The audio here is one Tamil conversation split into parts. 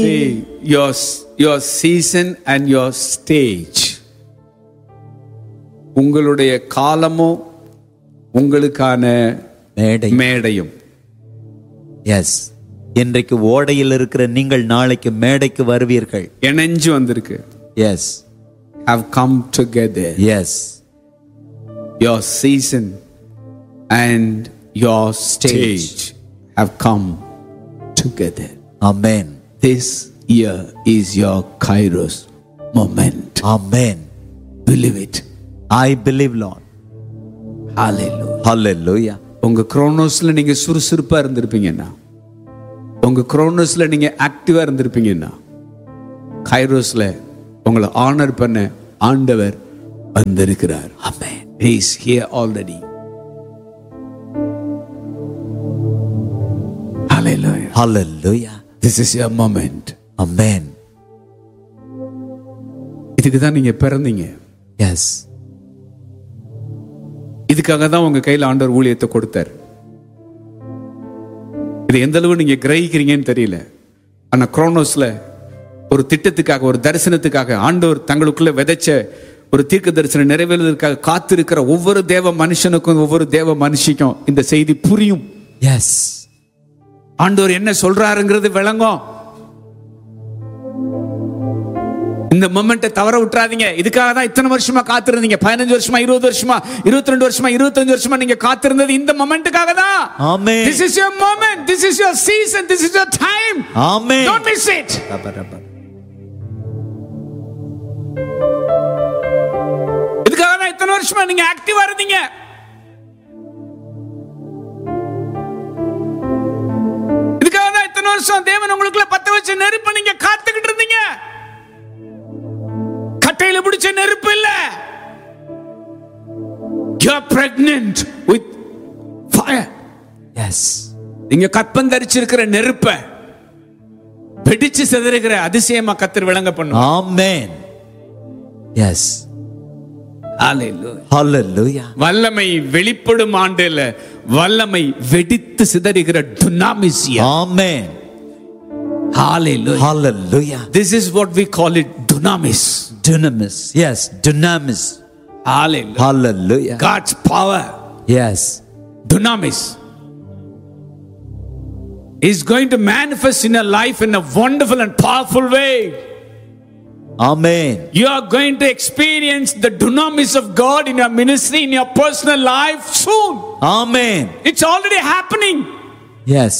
Say your, your season and your stage. உங்களுடைய காலமும் உங்களுக்கான மேடை மேடையும் எஸ் இன்றைக்கு ஓடையில் இருக்கிற நீங்கள் நாளைக்கு மேடைக்கு வருவீர்கள் இணைஞ்சு வந்திருக்கு yes have come together yes your season and your stage have come together amen this year is your kairos moment amen believe it I believe Lord hallelujah ஹalleluya உங்க குரோனோஸ்ல நீங்க சுறுசுறுப்பா இருந்திருப்பீங்கன்னா உங்க குரோனோஸ்ல நீங்க ஆக்டிவா இருந்திருப்பீங்கன்னா கைரோஸ்ல உங்களை ஆனர் பண்ண ஆண்டவர் வந்திருக்கிறார் அமேன் He is here already. Hallelujah. Hallelujah This is your moment. அமேன் இதுக்கு தான் நீங்க பிறந்தீங்க எஸ் இதுக்காக தான் உங்க கையில ஆண்டவர் ஊழியத்தை கொடுத்தார் இது எந்த அளவு நீங்க கிரகிக்கிறீங்கன்னு தெரியல ஆனா குரோனோஸ்ல ஒரு திட்டத்துக்காக ஒரு தரிசனத்துக்காக ஆண்டவர் தங்களுக்குள்ள விதைச்ச ஒரு தீர்க்க தரிசனம் நிறைவேறுவதற்காக காத்திருக்கிற ஒவ்வொரு தேவ மனுஷனுக்கும் ஒவ்வொரு தேவ மனுஷிக்கும் இந்த செய்தி புரியும் எஸ் ஆண்டவர் என்ன சொல்றாருங்கிறது விளங்கும் இந்த மொமெண்ட்டை தவற விட்டுறாதீங்க இதுக்காக தான் இத்தனை வருஷமா காத்திருந்தீங்க பதினஞ்சு வருஷமா இருபது வருஷமா இருபத்தி ரெண்டு வருஷமா இருபத்தஞ்சு வருஷமா நீங்க காத்திருந்தது இந்த மொமெண்ட்டுக்காக தான் amen. This is your moment this is your season this is your time amen don't miss it ரப்ப, ரப்ப. இதுக்காக தான் இத்தனை வருஷமா நீங்க ஆக்டிவா இருந்தீங்க இதுக்காக தான் இத்தனை வருஷம் தேவன் உங்களுக்குள்ள பத்த வச்ச நெருப்ப நீங்க காத்துக்கிட்டு இருந்தீங்க கட்டையில பிடிச்ச நெருப்பு இல்ல you are pregnant with fire yes நீங்க கற்பந்தரிச்சிருக்கிற நெருப்ப வெடிச்சு சிதறுகிற அதிசயமா கத்தர் விளங்க பண்ணும் ஆமென் எஸ் Hallelujah. ஹalleluya வல்லமை வெளிப்படும் ஆண்டுல வல்லமை வெடித்து சிதறுகிற dunamis-ய. ஆமென் Hallelujah. Hallelujah This is what we call it dunamis. dunamis yes dunamis Hallelujah. hallelujah God's power, yes dunamis, is going to manifest in your life in a wonderful and powerful way. amen You are going to experience the dunamis of God in your ministry, in your personal life soon. amen It's already happening. yes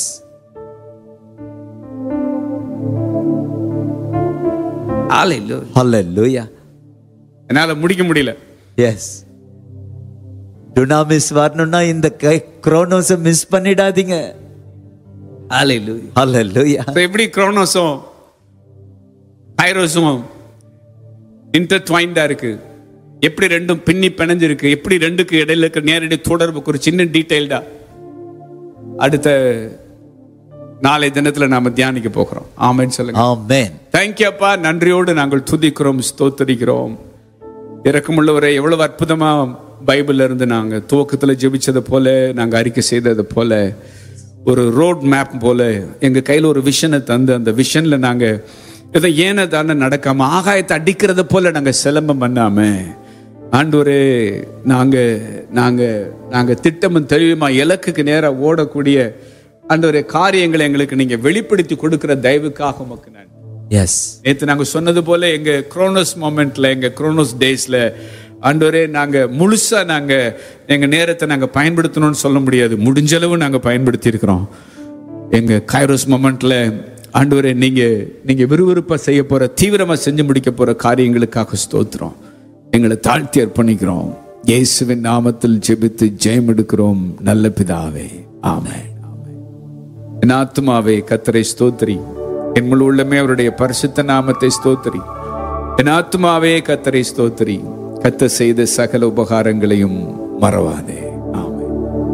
Hallelujah. hallelujah என்னால முடிக்க முடியல எஸ் dunamis வரணும்னா இந்த குரோனோஸை மிஸ் பண்ணிடாதீங்க Hallelujah. hallelujah So எப்படி குரோனோஸும் கைரோஸும் இன்டர்ட்வைண்டா இருக்கு எப்படி ரெண்டும் பின்னி பிணைஞ்சிருக்கு எப்படி ரெண்டுக்கு இடையில இருக்க நேரடி தொடர்புக்கு ஒரு சின்ன டீடைல்டா அடுத்த நாளை தினத்துல நாம தியானிக்க போகிறோம் ஆமென்னு சொல்லுங்க amen தேங்க்யூ அப்பா நன்றியோடு நாங்கள் துதிக்கிறோம் ஸ்தோத்தரிக்கிறோம் இறக்கமுள்ளவரை எவ்வளவு அற்புதமா பைபிள்ல இருந்து நாங்க துவக்கத்துல ஜெபிச்சது போல நாங்க அறிக்கை செய்தது போல ஒரு ரோட் மேப் போல எங்க கையில ஒரு விஷனை தந்து அந்த விஷன்ல நாங்க இதை ஏன தானே நடக்காம ஆகாயத்தை அடிக்கிறத போல நாங்க சிலம்பம் பண்ணாம ஆண்டவரே நாங்க நாங்க நாங்க திட்டமும் தெளிவுமா இலக்குக்கு நேரா ஓடக்கூடிய ஆண்டவரே காரியங்களை எங்களுக்கு நீங்க வெளிப்படுத்தி கொடுக்கிற தயவுக்காக உமக்கு நன்றி எஸ் நேத்து நாங்க சொன்னது போல எங்க குரோனோஸ் மொமெண்ட்ல எங்க குரோனோஸ் டேஸ்ல ஆண்டவரே நாங்க முழுசா நாங்க எங்க நேரத்தை நாங்க பயன்படுத்தணும்னு சொல்ல முடியாது முடிஞ்ச அளவு நாங்க பயன்படுத்தி இருக்கிறோம் எங்க கைரோஸ் மொமெண்ட்ல ஆண்டவரே நீங்க நீங்க விறுவிறுப்பா செய்ய போற தீவிரமா செஞ்சு முடிக்க போற காரியங்களுக்காக ஸ்தோத்திரம் எங்களை தாழ்த்தி அர்ப்பணிக்கிறோம் இயேசுவின் நாமத்தில் ஜெபித்து ஜெயம் எடுக்கிறோம் நல்ல பிதாவே ஆமென் என் ஆத்மாவே கத்தரை ஸ்தோத்திரி என் முழு உள்ளமே அவருடைய பரிசுத்த நாமத்தை ஸ்தோத்திரி என் ஆத்மாவே கத்தரை ஸ்தோத்திரி கத்த செய்த சகல உபகாரங்களையும் மறவாதே ஆமென்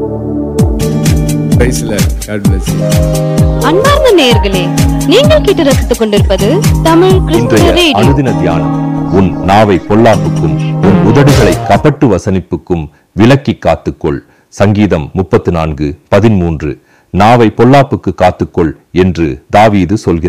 Praise the Lord. God bless you. அன்பார்ந்த நேயர்களே நீங்கள் கேட்டு ரசித்துக் கொண்டிருப்பது தமிழ் கிறிஸ்துவ இன்றைய ரேடியோ அனுதின தியானம் உன் நாவை பொல்லாப்புக்கும் உன் உதடுகளை கபட்டு வசனிப்புக்கும் விலக்கி காத்துக்கொள் சங்கீதம் முப்பத்து நான்கு பதிமூன்று நாவை பொல்லாப்புக்கு காத்துக்கொள் என்று தாவீது சொல்கிறார்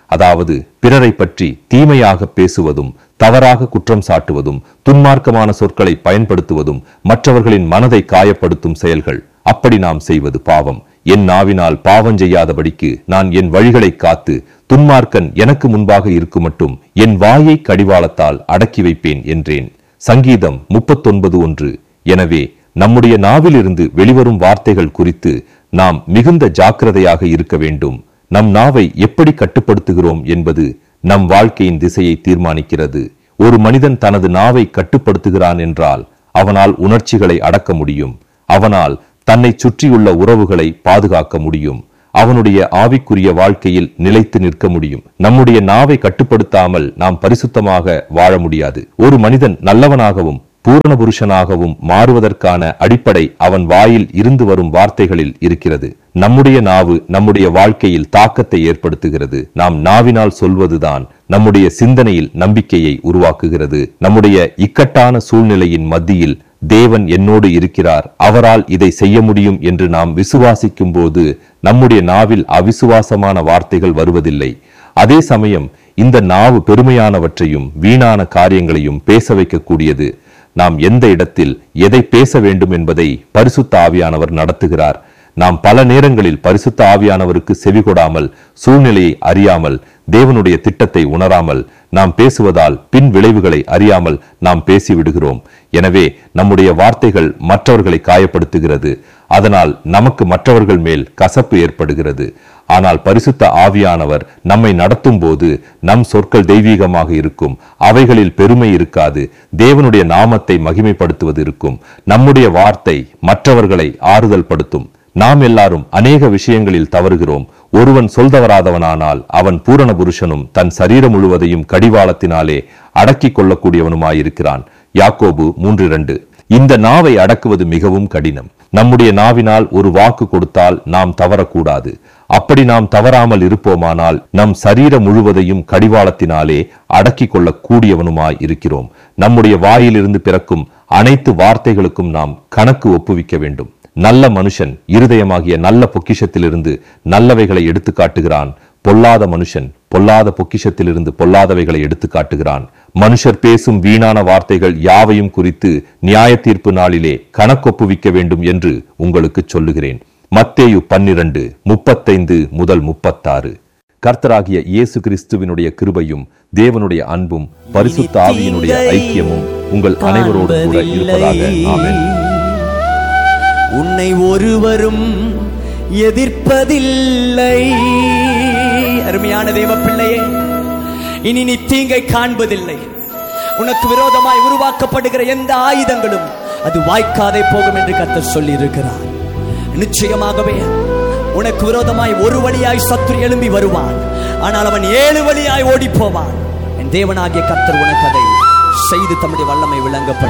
அதாவது பிறரை பற்றி தீமையாக பேசுவதும் தவறாக குற்றம் சாட்டுவதும் துன்மார்க்கமான சொற்களை பயன்படுத்துவதும் மற்றவர்களின் மனதை காயப்படுத்தும் செயல்கள் அப்படி நாம் செய்வது பாவம் என் நாவினால் பாவம் செய்யாதபடிக்கு நான் என் வழிகளை காத்து துன்மார்க்கன் எனக்கு முன்பாக இருக்கும் மட்டும் என் வாயை கடிவாளத்தால் அடக்கி வைப்பேன் என்றேன் சங்கீதம் முப்பத்தொன்பது ஒன்று எனவே நம்முடைய நாவிலிருந்து வெளிவரும் வார்த்தைகள் குறித்து நாம் மிகுந்த ஜாக்கிரதையாக இருக்க வேண்டும் நம் நாவை எப்படி கட்டுப்படுத்துகிறோம் என்பது நம் வாழ்க்கையின் திசையை தீர்மானிக்கிறது ஒரு மனிதன் தனது நாவை கட்டுப்படுத்துகிறான் என்றால் அவனால் உணர்ச்சிகளை அடக்க முடியும் அவனால் தன்னை சுற்றியுள்ள உறவுகளை பாதுகாக்க முடியும் அவனுடைய ஆவிக்குரிய வாழ்க்கையில் நிலைத்து நிற்க முடியும் நம்முடைய நாவை கட்டுப்படுத்தாமல் நாம் பரிசுத்தமாக வாழ முடியாது ஒரு மனிதன் நல்லவனாகவும் பூரண புருஷனாகவும் மாறுவதற்கான அடிப்படை அவன் வாயில் இருந்து வரும் வார்த்தைகளில் இருக்கிறது நம்முடைய நாவு நம்முடைய வாழ்க்கையில் தாக்கத்தை ஏற்படுத்துகிறது நாம் நாவினால் சொல்வதுதான் நம்முடைய சிந்தனையில் நம்பிக்கையை உருவாக்குகிறது நம்முடைய இக்கட்டான சூழ்நிலையின் மத்தியில் தேவன் என்னோடு இருக்கிறார் அவரால் இதை செய்ய முடியும் என்று நாம் விசுவாசிக்கும் போது நம்முடைய நாவில் அவிசுவாசமான வார்த்தைகள் வருவதில்லை அதே சமயம் இந்த நாவு பெருமையானவற்றையும் வீணான காரியங்களையும் பேச வைக்கக்கூடியது நாம் எந்த இடத்தில் எதை பேச வேண்டும் என்பதை பரிசுத்த ஆவியானவர் நடத்துகிறார் நாம் பல நேரங்களில் பரிசுத்த ஆவியானவருக்கு செவிகொடாமல் சூழ்நிலையை அறியாமல் தேவனுடைய திட்டத்தை உணராமல் நாம் பேசுவதால் பின் விளைவுகளை அறியாமல் நாம் பேசிவிடுகிறோம் எனவே நம்முடைய வார்த்தைகள் மற்றவர்களை காயப்படுத்துகிறது அதனால் நமக்கு மற்றவர்கள் மேல் கசப்பு ஏற்படுகிறது ஆனால் பரிசுத்த ஆவியானவர் நம்மை நடத்தும் போது நம் சொற்கள் தெய்வீகமாக இருக்கும் அவைகளில் பெருமை இருக்காது தேவனுடைய நாமத்தை மகிமைப்படுத்துவது இருக்கும் நம்முடைய வார்த்தை மற்றவர்களை ஆறுதல் படுத்தும் நாம் எல்லாரும் அநேக விஷயங்களில் தவறுகிறோம் ஒருவன் சொல்தவராதவனானால் அவன் பூரண புருஷனும் தன் சரீரம் முழுவதையும் கடிவாளத்தினாலே அடக்கிக் கொள்ளக்கூடியவனுமாயிருக்கிறான் யாக்கோபு மூன்று இரண்டு இந்த நாவை அடக்குவது மிகவும் கடினம் நம்முடைய நாவினால் ஒரு வாக்கு கொடுத்தால் நாம் தவறக்கூடாது அப்படி நாம் தவறாமல் இருப்போமானால் நம் சரீரம் முழுவதையும் கடிவாளத்தினாலே அடக்கிக் கொள்ளக் கூடியவனுமாய் இருக்கிறோம் நம்முடைய வாயிலிருந்து பிறக்கும் அனைத்து வார்த்தைகளுக்கும் நாம் கணக்கு ஒப்புவிக்க வேண்டும் நல்ல மனுஷன் இருதயமாகிய நல்ல பொக்கிஷத்திலிருந்து நல்லவைகளை எடுத்து காட்டுகிறான் பொல்லாத மனுஷன் பொல்லாத பொக்கிஷத்திலிருந்து பொல்லாதவைகளை எடுத்து காட்டுகிறான் மனுஷர் பேசும் வீணான வார்த்தைகள் யாவையும் குறித்து நியாய தீர்ப்பு நாளிலே கணக்கொப்புவிக்க வேண்டும் என்று உங்களுக்கு சொல்லுகிறேன் மத்தேயு பன்னிரண்டு முப்பத்தைந்து முதல் முப்பத்தாறு கர்த்தராகிய இயேசு கிறிஸ்துவினுடைய கிருபையும் தேவனுடைய அன்பும் பரிசுத்த ஆவியினுடைய ஐக்கியமும் உங்கள் அனைவரோடு கூட இருப்பதாக ஆமென் உன்னை ஒருவரும் எதிர்ப்பதில்லை அருமையான தேவ பிள்ளையே இனி நீ தீங்கை காண்பதில்லை உனக்கு விரோதமாய் உருவாக்கப்படுகிற எந்த ஆயுதங்களும் அது வாய்க்காதே போகும் என்று கர்த்தர் சொல்லி இருக்கிறார் நிச்சயமாகவே உனக்கு விரோதமாய் ஒரு வழியாய் சத்துரு எழும்பி வருவான் ஆனால் அவன் ஏழு வழியாய் ஓடி போவான் என் தேவனாகிய கர்த்தர் உனக்கு அதை செய்து தம்முடைய வல்லமை விளங்கப்படும்